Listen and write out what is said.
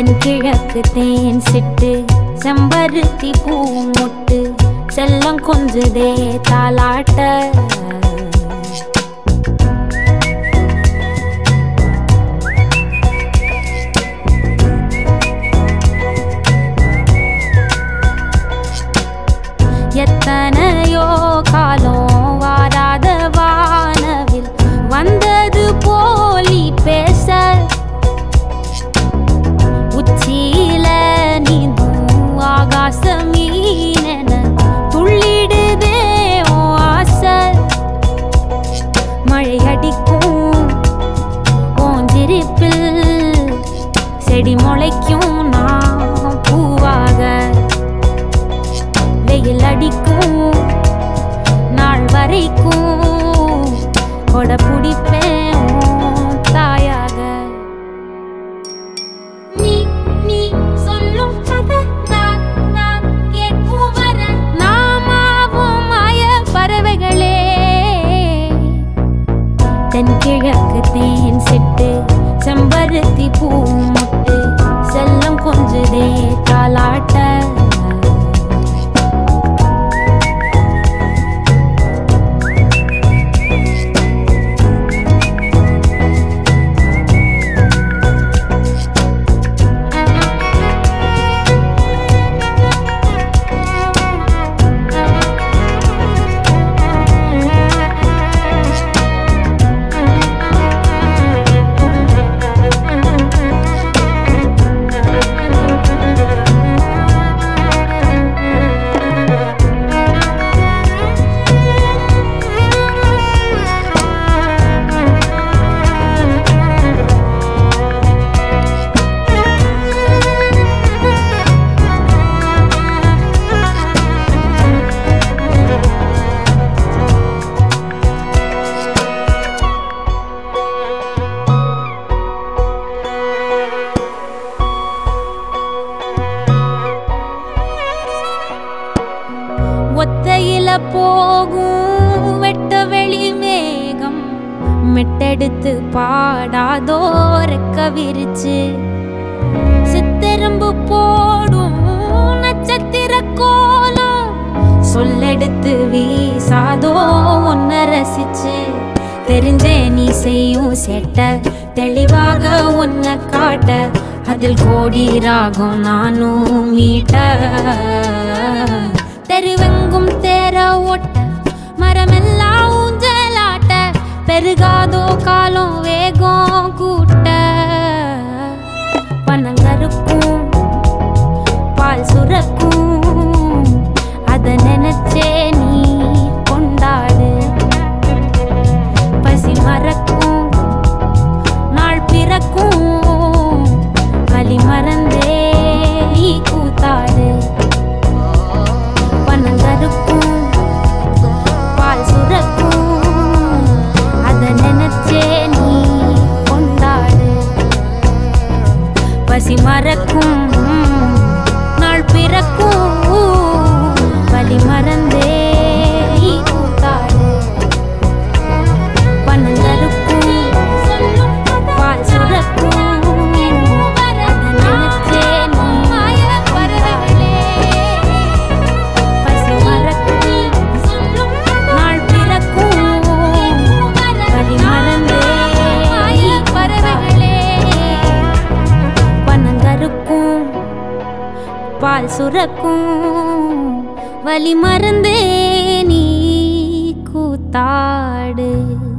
தென்கிழக்கு தேன் சிட்டு செம்பருத்தி பூ மொட்டு செல்லம் கொஞ்சுதே தாலாட்ட எத்தனையோ காலம் வாராத வானவில் வந்தது போலி பேச உச்சியில நீந்தும் ஆகாச மீனென துள்ளிடுதே உன் ஆசை மழை அடிக்கும் ஓஞ்சிருப்பில் செடி முளைக்கும் நான் பூவாக வெயில் அடிக்கும் நாள் வரைக்கும் கொடை பிடிப்பேன் உன் தாயாக நீ நீ சொல்லும் கதை நான் நான் கேட்கும் வர நாமாவும் மாய பறவைகளே தென்கிழக்கு தேன் சிட்டு செம்பருத்தி பூ முட்டு செல்லம் கொஞ்சுதே தாலாட்ட ஒத்தையில போகும் வெட்ட வெளி மேகம் மெட்டெடுத்து பாடாதோ ரெக்க விரிச்சு சித்தெரும்பு போடும் நட்சத்திர கோலம் சொல்லெடுத்து வீசாதோ உன்ன ரசிச்சு தெரிஞ்சே நீ செய்யும் செட்ட தெளிவாக உன்னை காட்ட அதில் கோடி ராகம் நானும் மீட்ட தெருவெங்கும் தேர ஓட்ட மரமெல்லாம் ஊஞ்சலாட்ட பெருகாதோ காலம் வேகம் கூட்ட பனங்கருக்கும் பால் சுரக்கும் அத நினைச்சே நீ கொண்டாடு பசி மறக்கும் நாள் பிறக்கும் வலி மறந்தே நீ கூத்தாடு பனங்கருக்கும் பால் சுரக்கும் அத நினைச்சே நீ கொண்டாடு பசி மறக்கும் நாள் பிறக்கும் வலி மறந்தே நீ கூத்தாடு பனங்கருக்கும் பால் சுரக்கும் அத நினைச்சே நீ பசி மறக்கும் நாள் பிறக்கும் வலி மறந்தே பனங்கருக்கும் பால் சுரக்கும் வலி மறந்தே நீ கூத்தாடு